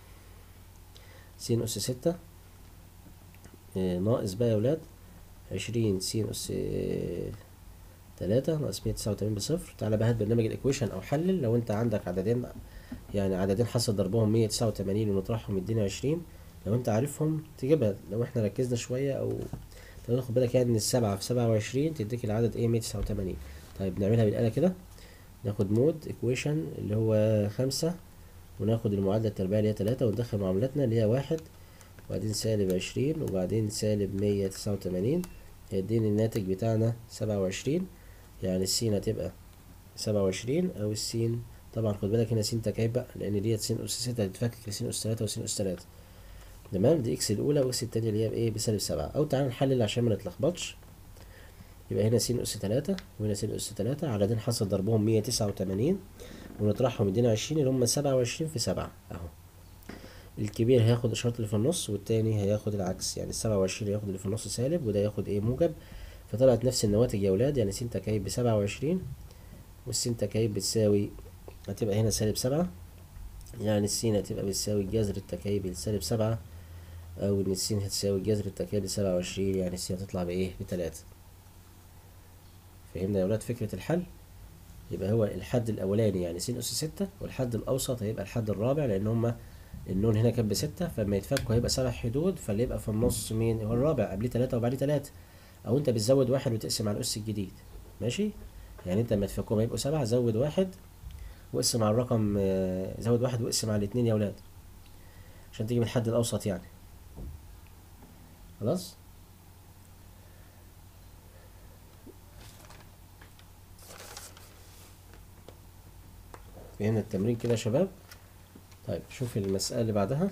س أس ستة آه، ناقص بقى يا ولاد عشرين س أس آه، تلاتة ناقص مية تسعة وتمانين بصفر تعالى بقى هات برنامج الإيكويشن أو حلل لو أنت عندك عددين يعني عددين حصل ضربهم مية تسعة وتمانين ونطرحهم يدينا عشرين لو أنت عارفهم تجيبها لو احنا ركزنا شوية أو لو تاخد بالك يعني إن السبعة في سبعة وعشرين تديك العدد إيه مية تسعة وتمانين طيب نعملها بالآلة كده ناخد مود إيكويشن اللي هو خمسة وناخد المعادلة التربيعية اللي هي تلاتة وندخل معاملاتنا اللي هي واحد وبعدين سالب عشرين وبعدين سالب مية تسعة وتمانين هيديني الناتج بتاعنا سبعة وعشرين يعني السين هتبقى سبعة وعشرين أو السين طبعا خد بالك هنا س تكعيب بقى لأن ديت س أس ستة هتتفكك لس أس تلاتة وس أس تلاتة تمام دي إكس الأولى وإكس التانية اللي هي بإيه بسالب سبعة أو تعالى نحلل عشان ما نتلخبطش يبقى هنا س أس تلاتة وهنا س أس تلاتة عددين حصل ضربهم مية تسعة وتمانين ونطرحهم يدينا عشرين اللي هما سبعة وعشرين في سبعة أهو الكبير هياخد إشارة اللي في النص والتاني هياخد العكس يعني السبعة وعشرين هياخد اللي في النص سالب وده ياخد إيه موجب فطلعت نفس النواتج يا ولاد يعني س تكعيب بسبعة وعشرين والسين تكعيب بتساوي هتبقى هنا سالب سبعة يعني السين هتبقى بتساوي جذر التكعيب لسالب سبعة او ان السين هتساوي جذر التكعيب لسبعة وعشرين يعني السين هتطلع بايه بتلاتة فهمنا يا ولاد فكرة الحل يبقى هو الحد الاولاني يعني س اس ستة والحد الاوسط هيبقى الحد الرابع لان هما النون هنا كان بستة فلما يتفكوا هيبقى سبع حدود فاللي يبقى في النص مين هو الرابع قبليه تلاتة وبعديه تلاتة او انت بتزود واحد وتقسم على الاس الجديد ماشي يعني انت لما تفكهم هيبقوا سبعة زود واحد واقسم على الرقم آه، زود واحد واقسم على الاتنين يا ولاد عشان تجيب الحد الاوسط يعني خلاص فهمنا التمرين كده يا شباب طيب شوف المسألة اللي بعدها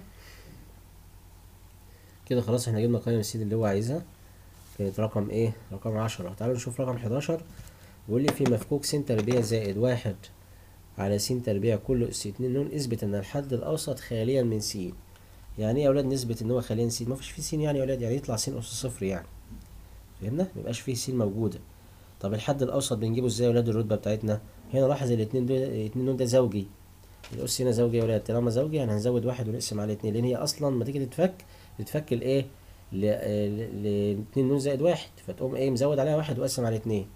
كده خلاص احنا جبنا قيم السيد اللي هو عايزها كانت رقم ايه رقم عشرة تعالوا نشوف رقم حداشر بيقول لي في مفكوك س تربيع زائد واحد على س تربيع كل أس اتنين نون اثبت ان الحد الأوسط خاليا من س يعني ايه يا ولاد نثبت ان هو خاليا س مفيش فيه س يعني يا ولاد يعني يطلع س أس صفر يعني فهمنا ميبقاش فيه س موجودة طب الحد الأوسط بنجيبه ازاي يا ولاد الرتبة بتاعتنا هنا لاحظ الاتنين دول الاتنين دول ده زوجي الأس هنا زوجي يا ولاد طالما زوجي يعني هنزود واحد ونقسم على اتنين لأن هي أصلا لما تيجي تتفك تتفك الإيه ل ل- لاتنين نون زائد واحد فتقوم إيه مزود عليها واحد وقسم على اتنين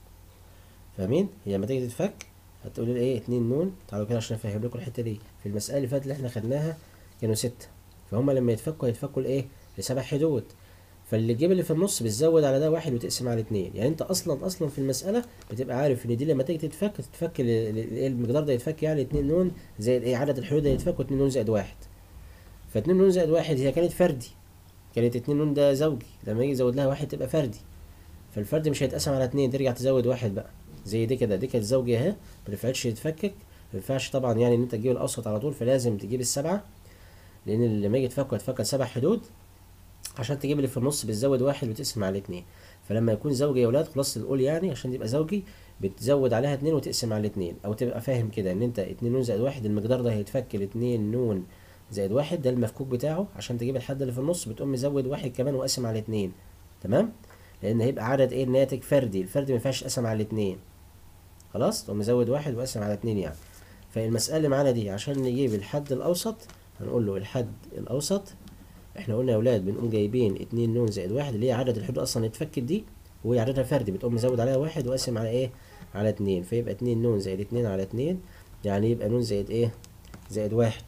فاهمين؟ هي لما تيجي تتفك هتقول لي إيه اتنين نون تعالوا كده عشان أفهم لكم الحتة دي في المسألة اللي فاتت اللي إحنا خدناها كانوا ستة فهم لما يتفكوا هيتفكوا لإيه؟ لسبع حدود فاللي تجيب اللي في النص بتزود على ده واحد وتقسم على اتنين يعني انت اصلا اصلا في المساله بتبقى عارف ان دي لما تيجي تتفك تتفك ل- ل- ايه المقدار ده يتفك يعني اتنين نون زائد ايه عدد الحدود ده يتفك واتنين نون زائد واحد فاتنين نون زائد واحد هي كانت فردي كانت اتنين نون ده زوجي لما يجي يزود لها واحد تبقى فردي فالفرد مش هيتقسم على اتنين ترجع تزود واحد بقى زي دي كده دي كانت زوجي اهي ما ينفعش يتفكك ما ينفعش طبعا يعني ان انت تجيب الاوسط على طول فلازم تجيب السبعه لان لما يجي يتفك هيتفك سبع حدود عشان تجيب اللي في النص بتزود واحد وتقسم على اتنين فلما يكون زوجي يا ولاد خلاص القول يعني عشان يبقى زوجي بتزود عليها اتنين وتقسم على اتنين او تبقى فاهم كده ان انت اتنين نون زائد واحد المقدار ده هيتفك لاتنين نون زائد واحد ده المفكوك بتاعه عشان تجيب الحد اللي في النص بتقوم مزود واحد كمان وقسم على اتنين تمام لان هيبقى عدد ايه الناتج فردي الفرد ما ينفعش يتقسم على اتنين خلاص تقوم مزود واحد وقسم على اتنين يعني فالمسألة اللي معانا دي عشان نجيب الحد الأوسط هنقول له الحد الأوسط احنا قلنا يا ولاد بنقوم جايبين اتنين نون زائد واحد اللي هي عدد الحدود اصلا اتفكت دي وهي عددها فردي بتقوم مزود عليها واحد وقسم على ايه على اتنين فيبقى اتنين نون زائد اتنين على اتنين يعني يبقى نون زائد ايه زائد واحد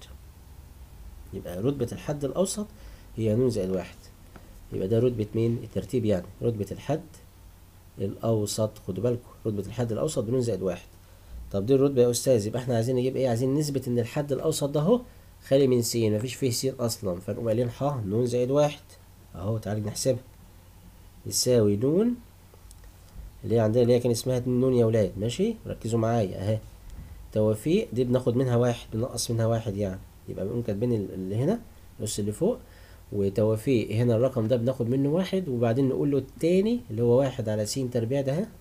يبقى رتبة الحد الأوسط هي نون زائد واحد يبقى ده رتبة مين الترتيب يعني رتبة الحد الأوسط خدوا بالكم رتبة الحد الأوسط بنون زائد واحد طب دي الرتبة يا أستاذ يبقى احنا عايزين نجيب ايه عايزين نثبت إن الحد الأوسط ده أهو خالي من س مفيش فيه س أصلا فنقوم قايلين ح نون زائد واحد أهو تعالى نحسبها يساوي نون اللي هي عندنا اللي هي كان اسمها اتنين نون يا ولاد ماشي ركزوا معايا اهي توافيق دي بناخد منها واحد بنقص منها واحد يعني يبقى بنقوم كاتبين ال- اللي هنا الأس اللي فوق وتوافيق هنا الرقم ده بناخد منه واحد وبعدين نقول له التاني اللي هو واحد على س تربيع ده اهي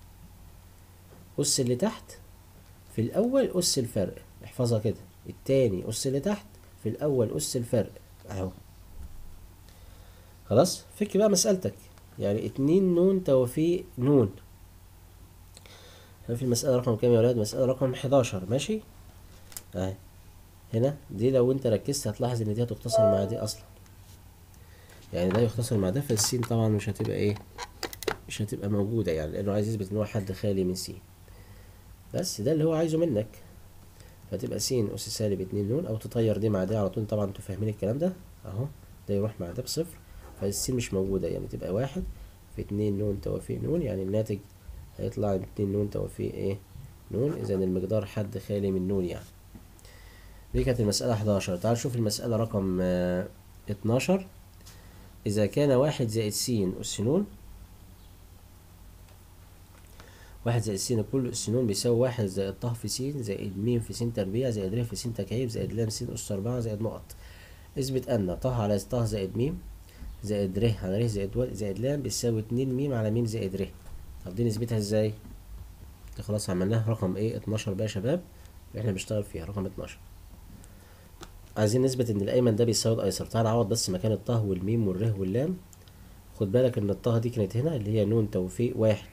أس اللي تحت في الأول أس الفرق احفظها كده التاني أس اللي تحت في الأول أس الفرق أهو خلاص فك بقى مسألتك يعني اتنين نون توافيق نون في المسألة رقم كام يا ولاد؟ مسألة رقم حداشر ماشي؟ اهي هنا دي لو انت ركزت هتلاحظ ان دي هتختصر مع دي اصلا يعني ده يختصر مع ده فالسين طبعا مش هتبقى ايه مش هتبقى موجودة يعني لانه عايز يثبت ان هو حد خالي من سين بس ده اللي هو عايزه منك فتبقى س أس سالب اتنين نون أو تطير دي مع دي على طول طبعا انتوا فاهمين الكلام ده أهو ده يروح مع ده بصفر فالسين مش موجودة يعني تبقى واحد في اتنين نون توافيق نون يعني الناتج هيطلع اتنين نون توافيق ايه نون إذا المقدار حد خالي من نون يعني دي كانت المسألة حداشر تعال نشوف المسألة رقم آه، اتناشر إذا كان واحد زائد س أس نون واحد زائد س كل أس ن بيساوي واحد زائد ط في س زائد م في س تربيع زائد ر في س تكعيب زائد ل س أس أربعة زائد نقط اثبت أن ط على ط زائد م زائد ر على ر زائد و زائد ل بيساوي اتنين م على م زائد ر طب دي نثبتها ازاي؟ دي خلاص عملناها رقم ايه اتناشر بقى يا شباب اللي احنا بنشتغل فيها رقم اتناشر عايزين نثبت ان الايمن ده بيساوي الايسر تعال نعوض بس مكان الطه والميم والره واللام خد بالك ان الطه دي كانت هنا اللي هي نون توفيق واحد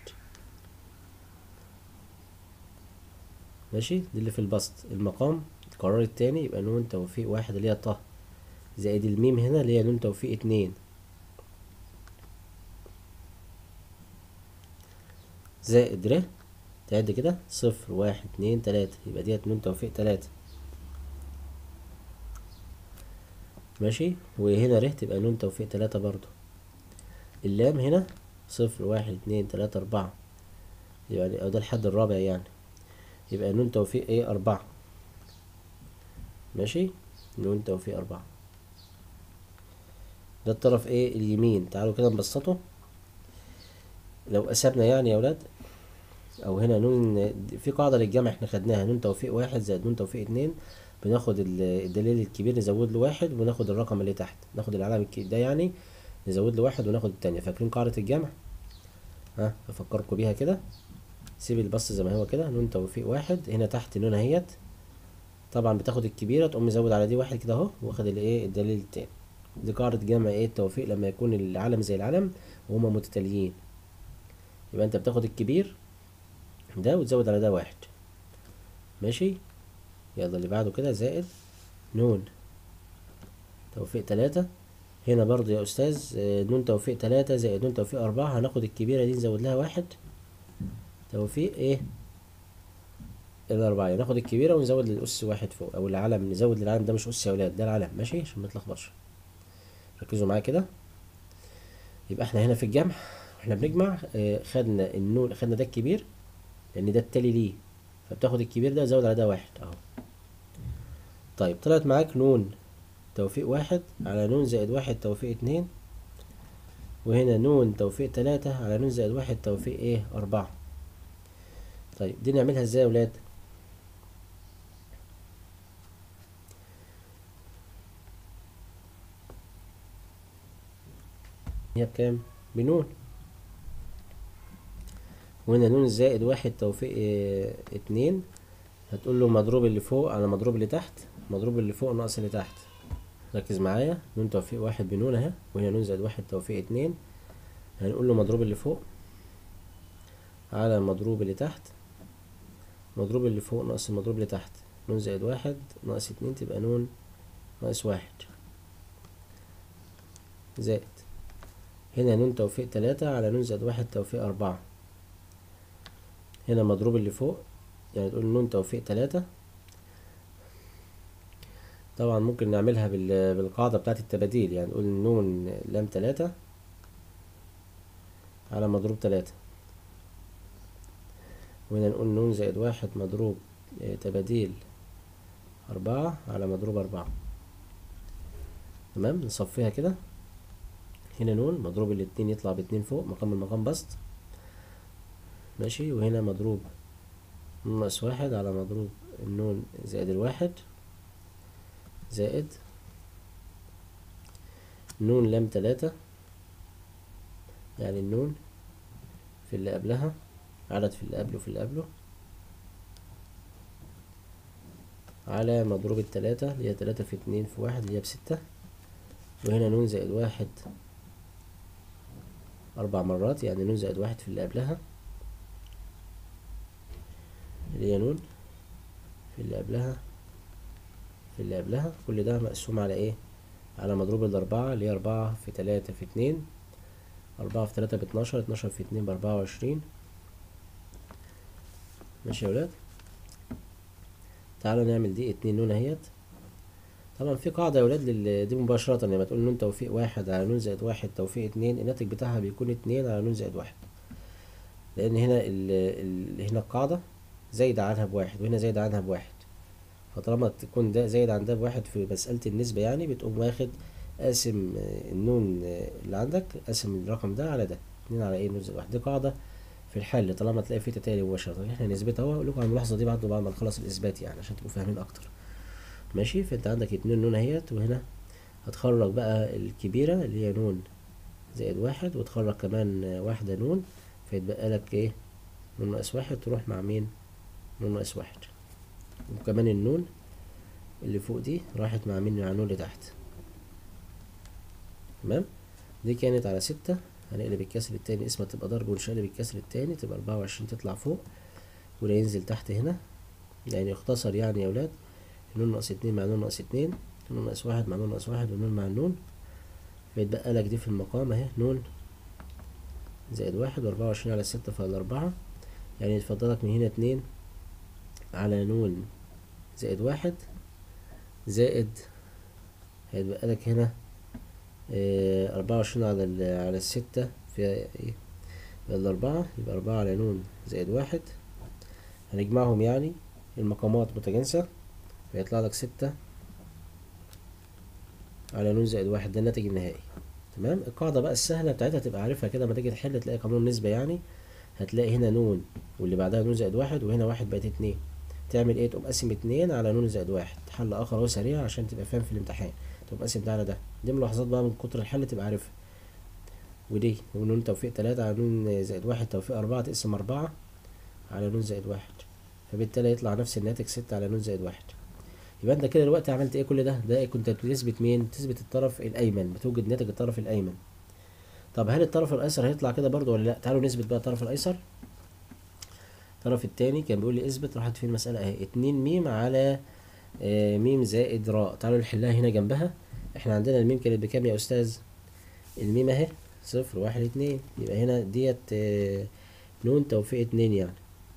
ماشي دي اللي في البسط المقام القرار التاني يبقى نون توفيق واحد اللي هي طه زائد الميم هنا اللي هي نون توفيق اتنين زائد ر تعد كده صفر واحد اتنين تلاتة يبقى ديت نون توفيق تلاتة ماشي وهنا ر تبقى نون توفيق تلاتة برضو اللام هنا صفر واحد اتنين تلاتة أربعة يعني أو ده الحد الرابع يعني يبقى نون توفيق ايه أربعة ماشي نون توفيق أربعة ده الطرف ايه اليمين تعالوا كده نبسطه لو قسمنا يعني يا ولاد او هنا نون في قاعدة للجمع احنا خدناها نون توفيق واحد زائد نون توفيق اتنين بناخد ال- الدليل الكبير نزود له واحد وناخد الرقم اللي تحت ناخد العلم الك- ده يعني نزود له واحد وناخد التانية فاكرين قاعدة الجمع ها افكركم بيها كده سيب البسط زي ما هو كده نون توفيق واحد هنا تحت نون اهيت طبعا بتاخد الكبيرة تقوم مزود على دي واحد كده اهو واخد الايه الدليل التاني دي قاعدة جمع ايه التوفيق لما يكون العلم زي العلم وهما متتاليين يبقى انت بتاخد الكبير ده وتزود على ده واحد ماشي يلا اللي بعده كده زائد نون توفيق تلاتة هنا برضو يا أستاذ آه، نون توفيق تلاتة زائد نون توفيق أربعة هناخد الكبيرة دي نزود لها واحد توفيق ايه الأربعة يعني ناخد الكبيرة ونزود للأس واحد فوق أو العلم نزود للعلم ده مش أس يا ولاد ده العلم ماشي عشان متلخبطش ركزوا معايا كده يبقى احنا هنا في الجمع واحنا بنجمع آه، خدنا النون خدنا ده الكبير لأن ده التالي ليه فبتاخد الكبير ده وزود على ده واحد اهو طيب طلعت معاك نون توفيق واحد على نون زائد واحد توفيق اتنين وهنا نون توفيق تلاتة على نون زائد واحد توفيق ايه أربعة طيب دي نعملها ازاي يا ولاد هي بكام بنون وهنا نون زائد واحد توفيق اه اتنين هتقول له مضروب اللي فوق على مضروب اللي تحت مضروب اللي فوق ناقص اللي تحت ركز معايا نون توفيق واحد بنون اهي وهنا نون زائد واحد توفيق اتنين هنقول له مضروب اللي فوق على مضروب اللي تحت مضروب اللي فوق ناقص المضروب اللي تحت نون زائد واحد ناقص اتنين تبقى نون ناقص واحد زائد هنا نون توفيق تلاتة على نون زائد واحد توفيق أربعة هنا مضروب اللي فوق يعني تقول نون توفيق تلاتة طبعا ممكن نعملها بال- بالقاعدة بتاعة التباديل يعني نقول نون لام تلاتة على مضروب تلاتة وهنا نقول نون زائد واحد مضروب آه، تباديل أربعة على مضروب أربعة تمام نصفيها كده هنا نون مضروب الاتنين يطلع باتنين فوق مقام المقام بسط ماشي وهنا مضروب نون ناقص واحد على مضروب النون زائد الواحد زائد نون لام تلاتة يعني النون في اللي قبلها عدد في اللي قبله في اللي قبله على مضروب التلاتة اللي هي تلاتة في اتنين في واحد اللي هي بستة وهنا نون زائد واحد أربع مرات يعني نون زائد واحد في اللي قبلها اللي هي نون في اللي قبلها في اللي قبلها كل ده مقسوم على ايه على مضروب الأربعة اللي هي أربعة في تلاتة في اتنين أربعة في تلاتة باتناشر اتناشر في اتنين بأربعة وعشرين ماشي يا ولاد تعالوا نعمل دي اتنين نون اهيت طبعا في قاعدة يا ولاد لل... دي مباشرة لما تقول نون توفيق واحد على نون زائد واحد توفيق اتنين الناتج بتاعها بيكون اتنين على نون زائد واحد لأن هنا ال... ال... هنا القاعدة زايد عنها بواحد وهنا زايد عنها بواحد فطالما تكون ده زايد عن ده بواحد في مسألة النسبة يعني بتقوم واخد قاسم آه، النون آه، اللي عندك قاسم الرقم ده على ده اتنين على ايه نون زائد واحد دي قاعدة في الحل طالما تلاقي فيه تتالي مباشرة احنا نثبتها اهو اقول لكم على الملاحظة دي بعد بعد ما نخلص الإثبات يعني عشان تبقوا فاهمين أكتر ماشي فانت عندك اتنين نون اهيت وهنا هتخرج بقى الكبيرة اللي هي نون زائد واحد وتخرج كمان آه، واحدة نون فيتبقى لك ايه نون ناقص واحد تروح مع مين نون ناقص واحد وكمان النون اللي فوق دي راحت مع مين مع النون اللي تحت تمام دي كانت على ستة هنقلب الكسر التاني اسمها تبقى ضرب ونشقلب الكسر التاني تبقى أربعة وعشرين تطلع فوق وده ينزل تحت هنا يعني يختصر يعني يا ولاد نون ناقص اتنين مع نون ناقص اتنين نون ناقص واحد مع نون ناقص واحد ونون مع النون فيتبقى لك دي في المقام اهي نون زائد واحد وأربعة وعشرين على ستة فعلى أربعة يعني يتفضلك من هنا اتنين على نون زائد واحد زائد هيتبقى لك هنا آه، أربعة وعشرين على ال- على الستة في ايه الأربعة يبقى أربعة على نون زائد واحد هنجمعهم يعني المقامات متجانسة فيطلع لك ستة على نون زائد واحد ده الناتج النهائي تمام القاعدة بقى السهلة بتاعتها تبقى عارفها كده لما تيجي تحل تلاقي قانون نسبة يعني هتلاقي هنا نون واللي بعدها نون زائد واحد وهنا واحد بقت اتنين تعمل ايه تقوم قاسم اتنين على نون زائد واحد حل اخر اهو سريع عشان تبقى فاهم في الامتحان تقوم قاسم ده على ده دي ملاحظات بقى من كتر الحل تبقى عارفها ودي ونون توفيق تلاتة على نون زائد واحد توفيق أربعة تقسم أربعة على نون زائد واحد فبالتالي يطلع نفس الناتج ستة على نون زائد واحد يبقى انت كده دلوقتي عملت ايه كل ده ده كنت بتثبت مين بتثبت الطرف الايمن بتوجد ناتج الطرف الايمن طب هل الطرف الايسر هيطلع كده برضو ولا لا تعالوا نثبت بقى الطرف الايسر الطرف التاني كان بيقول لي اثبت راحت فين المسألة اهي اتنين ميم على آه، ميم زائد راء تعالوا نحلها هنا جنبها احنا عندنا الميم كانت بكام يا استاذ الميم اهي صفر واحد اتنين يبقى هنا ديت آه، نون توفيق اتنين يعني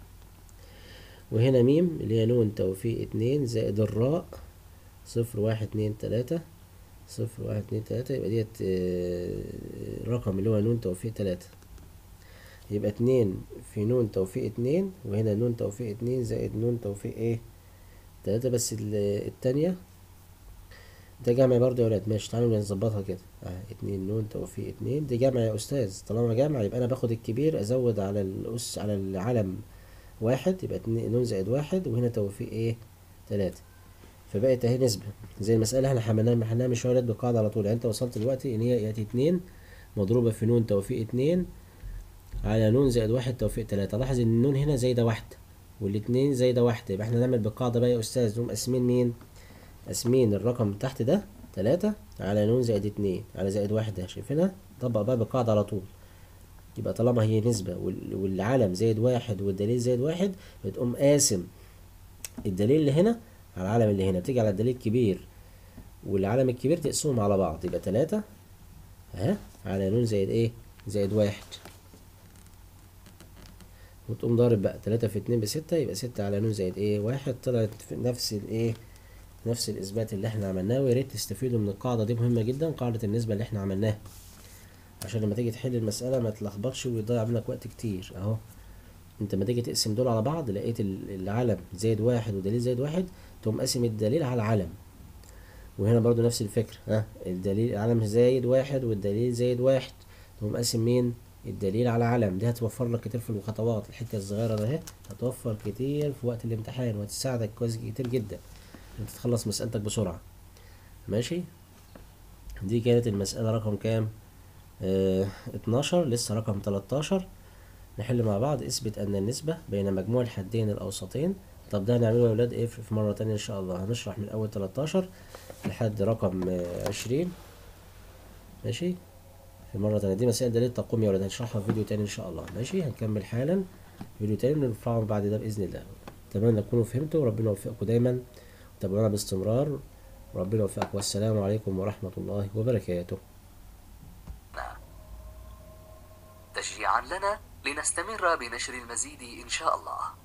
وهنا ميم اللي هي نون توفيق اتنين زائد الراء صفر واحد اتنين تلاتة صفر واحد اتنين تلاتة يبقى ديت آه، رقم اللي هو نون توفيق تلاتة يبقى اتنين في نون توفيق اتنين وهنا نون توفيق اتنين زائد نون توفيق ايه تلاتة بس ال- التانية ده جمع برضه يا ولاد ماشي تعالوا نظبطها كده اه اتنين نون توفيق اتنين دي جمع يا استاذ طالما جمع يبقى انا باخد الكبير ازود على الاس على العلم واحد يبقى اتنين نون زائد واحد وهنا توفيق ايه تلاتة فبقت اهي نسبة زي المسألة احنا حملناها حلناها من شوية ولاد بالقاعدة على طول يعني انت وصلت دلوقتي ان هي ياتي اتنين مضروبة في نون توفيق اتنين على نون زائد واحد توفيق تلاتة لاحظ ان النون هنا زايدة واحدة والاتنين زايدة واحدة يبقى احنا نعمل بالقاعدة بقى يا استاذ نقوم قاسمين مين قاسمين الرقم تحت ده تلاتة على نون زائد اتنين على زائد واحد ده شايفينها طبق بقى بالقاعدة على طول يبقى طالما هي نسبة وال- والعلم زائد واحد والدليل زائد واحد بتقوم قاسم الدليل اللي هنا على العلم اللي هنا بتيجي على الدليل الكبير والعلم الكبير تقسمهم على بعض يبقى تلاتة اهي على نون زائد ايه زائد واحد وتقوم ضارب بقى تلاتة في اتنين بستة يبقى ستة على نون زائد ايه واحد طلعت في نفس الايه نفس الاثبات اللي احنا عملناه ويا ريت تستفيدوا من القاعدة دي مهمة جدا قاعدة النسبة اللي احنا عملناها عشان لما تيجي تحل المسألة ما تلخبطش ويضيع منك وقت كتير اهو انت لما تيجي تقسم دول على بعض لقيت ال- العلم زائد واحد ودليل زائد واحد تقوم قاسم الدليل على العلم وهنا برضو نفس الفكرة ها الدليل العلم زايد واحد والدليل زايد واحد تقوم قاسم مين الدليل على علم دي هتوفر لك كتير في الخطوات الحتة الصغيرة ده اهي هتوفر كتير في وقت الامتحان وهتساعدك كويس كتير جدا انت تخلص مسألتك بسرعة ماشي دي كانت المسألة رقم كام اه 12 لسه رقم 13 نحل مع بعض اثبت ان النسبة بين مجموع الحدين الاوسطين طب ده هنعمله يا ولاد ايه في مرة تانية ان شاء الله هنشرح من اول 13 لحد رقم آه، 20 ماشي في مرة تانية دي مسائل دليل التقويم يا ولاد هنشرحها في فيديو تاني ان شاء الله ماشي هنكمل حالا فيديو تاني ونرفعه بعد ده باذن الله اتمنى تكونوا فهمتوا وربنا يوفقكم دايما وتابعونا باستمرار وربنا يوفقكم والسلام عليكم ورحمة الله وبركاته تشجيعا لنا لنستمر بنشر المزيد إن شاء الله